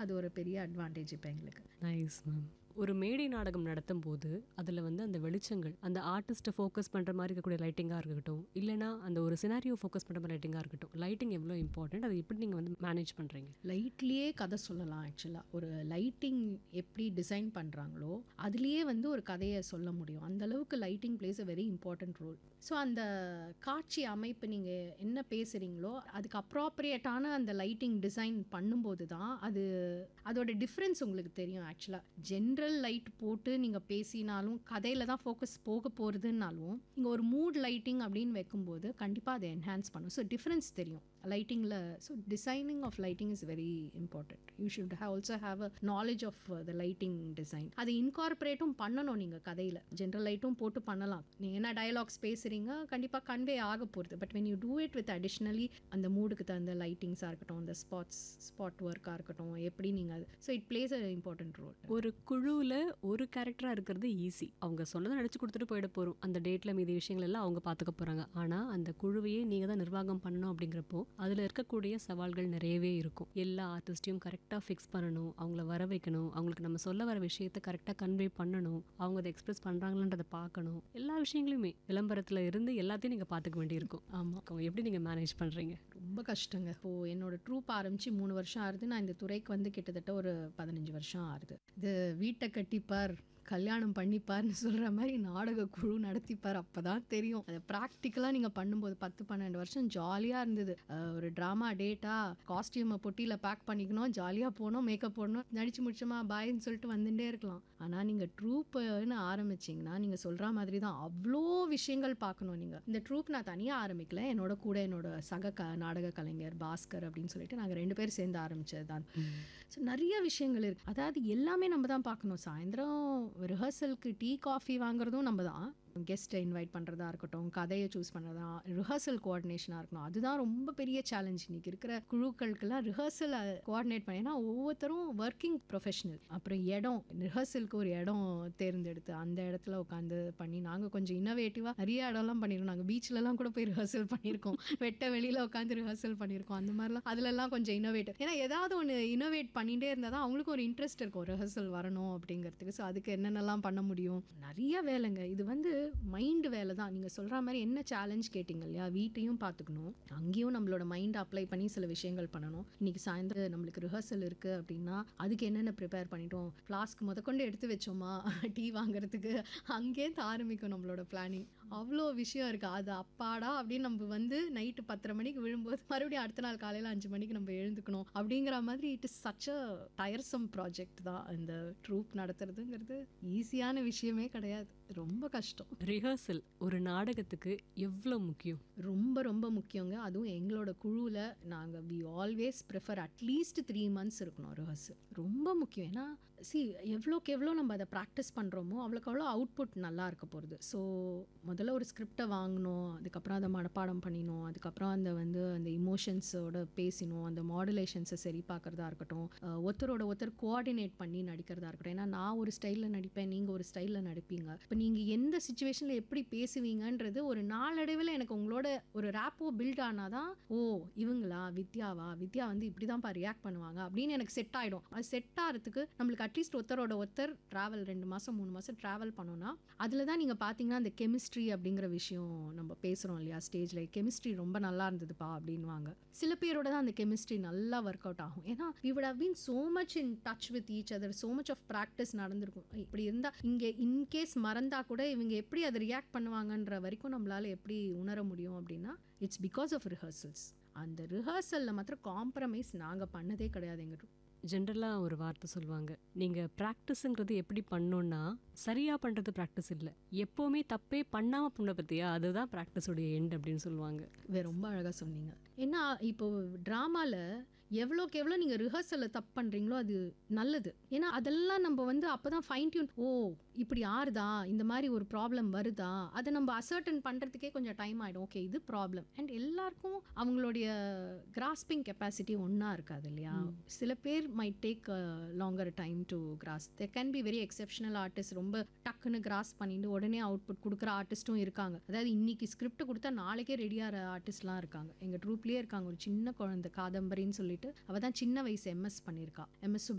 அது ஒரு பெரிய அட்வான்டேஜ் இப்போ எங்களுக்கு நைஸ் மேம் ஒரு மேடை நாடகம் நடத்தும் போது அதில் வந்து அந்த வெளிச்சங்கள் அந்த ஆர்டிஸ்ட்டை ஃபோக்கஸ் பண்ணுற மாதிரி இருக்கக்கூடிய லைட்டிங்காக இருக்கட்டும் இல்லைனா அந்த ஒரு சினாரியோ ஃபோக்கஸ் பண்ணுற மாதிரி லைட்டிங்காக இருக்கட்டும் லைட்டிங் எவ்வளோ இம்பார்ட்டன்ட் அதை எப்படி நீங்கள் வந்து மேனேஜ் பண்ணுறீங்க லைட்லேயே கதை சொல்லலாம் ஆக்சுவலாக ஒரு லைட்டிங் எப்படி டிசைன் பண்ணுறாங்களோ அதுலேயே வந்து ஒரு கதையை சொல்ல முடியும் அந்த அளவுக்கு lighting plays a very important role so அந்த காட்சி அமைப்பு நீங்கள் என்ன பேசுகிறீங்களோ அதுக்கு அப்ராப்ரியேட்டான அந்த லைட்டிங் டிசைன் பண்ணும்போது தான் அது அதோட டிஃப்ரென்ஸ் உங்களுக்கு தெரியும் ஆக்சுவலாக ஜென்ரல் லைட் போட்டு நீங்கள் பேசினாலும் கதையில் தான் ஃபோக்கஸ் போக போகிறதுனாலும் நீங்கள் ஒரு மூட் லைட்டிங் அப்படின்னு வைக்கும்போது கண்டிப்பாக அதை என்ஹான்ஸ் பண்ணும் ஸோ டிஃப்ரென்ஸ் தெரியும் லைட்டிங்கில் so designing of lighting is very important you should have also have a knowledge of the lighting design அதை இன்கார்பரேட்டும் பண்ணணும் நீங்கள் கதையில் ஜென்ரல் லைட்டும் போட்டு பண்ணலாம் நீங்கள் என்ன டயலாக்ஸ் பேசுகிறீங்க கண்டிப்பாக கன்வே ஆக போகிறது but when you do it with additionally அந்த மூடுக்கு தகுந்த லைட்டிங்ஸாக இருக்கட்டும் அந்த ஸ்பாட்ஸ் ஸ்பாட் ஒர்க்காக இருக்கட்டும் எப்படி நீங்கள் so it plays a important role ஒரு குழுவில் ஒரு கேரக்டராக இருக்கிறது ஈஸி அவங்க சொன்னதை நடிச்சு கொடுத்துட்டு போயிட போகிறோம் அந்த டேட்டில் மீதி விஷயங்கள் எல்லாம் அவங்க பார்த்துக்க போகிறாங்க ஆனால் அந்த குழுவையே நீங்கள் தான் நிர்வாகம் பண்ணணும் அப்படிங்கிறப்போ அதில் இருக்கக்கூடிய சவால்கள் நிறையவே இருக்கும் எல்லா ஆர்டிஸ்ட்டையும் கரெக்டாக ஃபிக்ஸ் பண்ணணும் அவங்கள வர வைக்கணும் அவங்களுக்கு நம்ம சொல்ல வர விஷயத்தை கரெக்டாக கன்வே பண்ணணும் அவங்க அதை எக்ஸ்பிரஸ் பண்ணுறாங்களான்றதை பார்க்கணும் எல்லா விஷயங்களையுமே விளம்பரத்தில் இருந்து எல்லாத்தையும் நீங்கள் பார்த்துக்க வேண்டியிருக்கும் ஆமாம் எப்படி நீங்கள் மேனேஜ் பண்ணுறீங்க ரொம்ப கஷ்டங்க இப்போ என்னோட ட்ரூப் ஆரம்பிச்சு மூணு வருஷம் ஆகுது நான் இந்த துறைக்கு வந்து கிட்டத்தட்ட ஒரு பதினஞ்சு வருஷம் ஆகுது இது வீட்டை கட்டிப்பார் கல்யாணம் பண்ணிப்பார்னு சொல்கிற மாதிரி நாடக குழு நடத்திப்பார் அப்போ தான் தெரியும் அதை ப்ராக்டிக்கலாக நீங்கள் பண்ணும்போது பத்து பன்னெண்டு வருஷம் ஜாலியாக இருந்தது அஹ் ஒரு ட்ராமா டேட்டா காஸ்டியூமை பொட்டியில் பேக் பண்ணிக்கணும் ஜாலியாக போனோம் மேக்கப் போடணும் நடிச்சு முடிச்சோமா பாய்ன்னு சொல்லிட்டு வந்துட்டே இருக்கலாம் ஆனால் நீங்கள் ட்ரூப்னு ஆரம்பிச்சிங்கன்னா நீங்கள் சொல்கிற மாதிரி தான் அவ்வளோ விஷயங்கள் பார்க்கணும் நீங்கள் இந்த ட்ரூப் நான் தனியாக ஆரம்பிக்கல என்னோட கூட என்னோட சக க நாடக கலைஞர் பாஸ்கர் அப்படின்னு சொல்லிட்டு நாங்கள் ரெண்டு பேர் சேர்ந்து ஆரம்பிச்சது தான் ஸோ நிறைய விஷயங்கள் இருக்கு அதாவது எல்லாமே நம்ம தான் பார்க்கணும் சாயந்தரம் ரிஹர்சலுக்கு டீ காஃபி வாங்குறதும் நம்ம தான் கெஸ்ட்டை இன்வைட் பண்ணுறதா இருக்கட்டும் கதையை சூஸ் பண்ணுறதா ரிஹர்சல் கோஆர்டினேஷனாக இருக்கணும் அதுதான் ரொம்ப பெரிய சேலஞ்ச் இன்னைக்கு இருக்கிற குழுக்களுக்கெல்லாம் ரிஹர்சல் கோஆர்டினேட் பண்ணி ஏன்னா ஒவ்வொருத்தரும் ஒர்க்கிங் ப்ரொஃபஷனல் அப்புறம் இடம் ரிஹர்சலுக்கு ஒரு இடம் தேர்ந்தெடுத்து அந்த இடத்துல உட்காந்து பண்ணி நாங்கள் கொஞ்சம் இன்னோவேட்டிவாக நிறைய இடம்லாம் பண்ணியிருக்கோம் நாங்கள் பீச்லலாம் கூட போய் ரிஹர்சல் பண்ணியிருக்கோம் வெட்ட வெளியில் உட்காந்து ரிஹர்சல் பண்ணியிருக்கோம் அந்த மாதிரிலாம் அதுலலாம் கொஞ்சம் இன்னோவேட்டிவ் ஏன்னா ஏதாவது ஒன்று இன்னோவேட் பண்ணிகிட்டே இருந்தால் தான் அவங்களுக்கும் ஒரு இன்ட்ரெஸ்ட் இருக்கும் ரிஹர்சல் வரணும் அப்படிங்கிறதுக்கு ஸோ அதுக்கு என்னென்னலாம் பண்ண முடியும் நிறைய வேலைங்க இது வந்து மைண்டு வேலை தான் நீங்கள் சொல்கிற மாதிரி என்ன சேலஞ்ச் கேட்டிங்க இல்லையா வீட்டையும் பார்த்துக்கணும் அங்கேயும் நம்மளோட மைண்டை அப்ளை பண்ணி சில விஷயங்கள் பண்ணணும் இன்னைக்கு சாயந்தரம் நம்மளுக்கு ரிஹர்சல் இருக்குது அப்படின்னா அதுக்கு என்னென்ன ப்ரிப்பேர் பண்ணிட்டோம் ஃப்ளாஸ்க் முதற்கொண்டு எடுத்து வச்சோமா டீ வாங்குறதுக்கு அங்கேருந்து ஆரம்பிக்கும் நம்மளோட பிளானிங் அவ்வளோ விஷயம் இருக்குது அது அப்பாடா அப்படின்னு நம்ம வந்து நைட்டு பத்தரை மணிக்கு விழும்போது மறுபடியும் அடுத்த நாள் காலையில் அஞ்சு மணிக்கு நம்ம எழுந்துக்கணும் அப்படிங்கிற மாதிரி it is such a tiresome project தான் இந்த ட்ரூப் நடத்துறதுங்கிறது ஈஸியான விஷயமே கிடையாது ரொம்ப கஷ்டம் ரிஹர்சல் ஒரு நாடகத்துக்கு எவ்வளோ முக்கியம் ரொம்ப ரொம்ப முக்கியங்க அதுவும் எங்களோட குழுவில் நாங்கள் we always prefer at least three months இருக்கணும் ரிஹர்சல் ரொம்ப முக்கியம் ஏன்னா சி எவ்வளோக்கு எவ்வளோ நம்ம அதை ப்ராக்டிஸ் பண்ணுறோமோ அவ்வளோக்கு அவ்வளோ அவுட்புட் நல்லா இருக்க போகிறது ஸோ முதல்ல ஒரு ஸ்கிரிப்டை வாங்கணும் அதுக்கப்புறம் அதை மனப்பாடம் பண்ணினோம் அதுக்கப்புறம் அந்த வந்து அந்த இமோஷன்ஸோட பேசினோம் அந்த மாடுலேஷன்ஸை சரி பார்க்குறதா இருக்கட்டும் அஹ் ஒருத்தரோட ஒருத்தர் கோஆர்டினேட் பண்ணி நடிக்கிறதா இருக்கட்டும் ஏன்னா நான் ஒரு ஸ்டைலில் நடிப்பேன் நீங்கள் ஒரு ஸ்டைலில் நடிப்பீங்க இப்போ நீங்கள் எந்த சுச்சுவேஷனில் எப்படி பேசுவீங்கன்றது ஒரு நாளடைவில் எனக்கு உங்களோட ஒரு ரேப்போ பில்ட் ஆனாதான் ஓ இவங்களா வித்யாவா வித்யா வந்து இப்படி தான்ப்பா ரியாக்ட் பண்ணுவாங்க அப்படின்னு எனக்கு செட் ஆகிடும் அது செட் ஆகிறதுக்கு நம்மளுக்கு அட்லீஸ்ட் ஒருத்தரோட ஒருத்தர் ட்ராவல் ரெண்டு மாதம் மூணு மாதம் ட்ராவல் பண்ணோன்னா அதில் தான் நீங்கள் பார்த்தீங்கன்னா அந்த கெமிஸ்ட்ரி அப்படிங்கிற விஷயம் நம்ம பேசுகிறோம் இல்லையா ஸ்டேஜில் கெமிஸ்ட்ரி ரொம்ப நல்லா இருந்ததுப்பா அப்படின்வாங்க சில பேரோட தான் அந்த கெமிஸ்ட்ரி நல்லா ஒர்க் அவுட் ஆகும் ஏன்னா we would have been so much in touch with each other so much of practice நடந்திருக்கும் இப்படி இருந்தால் இங்கே இன்கேஸ் மறந்தா கூட இவங்க எப்படி அதை ரியாக்ட் பண்ணுவாங்கன்ற வரைக்கும் நம்மளால எப்படி உணர முடியும் அப்படின்னா இட்ஸ் பிகாஸ் ஆஃப் ரிஹர்சல்ஸ் அந்த ரிஹர்சலில் மாத்திரம் காம்ப்ரமைஸ் நாங்கள் பண்ணதே கிடையாது எங்க ஜென்ரலாக ஒரு வார்த்தை சொல்லுவாங்க நீங்கள் ப்ராக்டிஸுங்கிறது எப்படி பண்ணோன்னா சரியாக பண்ணுறது ப்ராக்டிஸ் இல்லை எப்போவுமே தப்பே பண்ணாமல் பண்ண பற்றியா அதுதான் ப்ராக்டிஸோடைய எண்ட் அப்படின்னு சொல்லுவாங்க வே ரொம்ப அழகாக சொன்னீங்க ஏன்னா இப்போ ட்ராமாவில் எவ்வளோக்கு எவ்வளோ நீங்கள் ரிஹர்சலில் தப்பு பண்ணுறீங்களோ அது நல்லது ஏன்னா அதெல்லாம் நம்ம வந்து அப்போ தான் ஃபைன் டியூன் ஓ இப்படி ஆறுதா இந்த மாதிரி ஒரு ப்ராப்ளம் வருதா அதை நம்ம அசர்டன் பண்ணுறதுக்கே கொஞ்சம் டைம் ஆகிடும் ஓகே இது ப்ராப்ளம் அண்ட் எல்லாருக்கும் அவங்களுடைய கிராஸ்பிங் கெப்பாசிட்டி ஒன்றா இருக்காது இல்லையா சில பேர் may take longer time to cross they can be very exceptional artist ரொம்ப டக்குன்னு கிராஸ் பண்ணிட்டு உடனே அவுட்புட் கொடுக்குற ஆர்டிஸ்ட்டும் இருக்காங்க அதாவது இன்னைக்கு ஸ்கிரிப்ட் கொடுத்தா நாளைக்கே ரெடியாகிற ஆர்டிஸ்ட்லாம் இருக்காங்க எங்கள் ட்ரூப்லேயே இருக்காங்க ஒரு சின்ன குழந்தை காதம்பரின்னு சொல்லிட்டு அவள் தான் சின்ன வயசு எம்எஸ் பண்ணியிருக்கா எம்எஸ்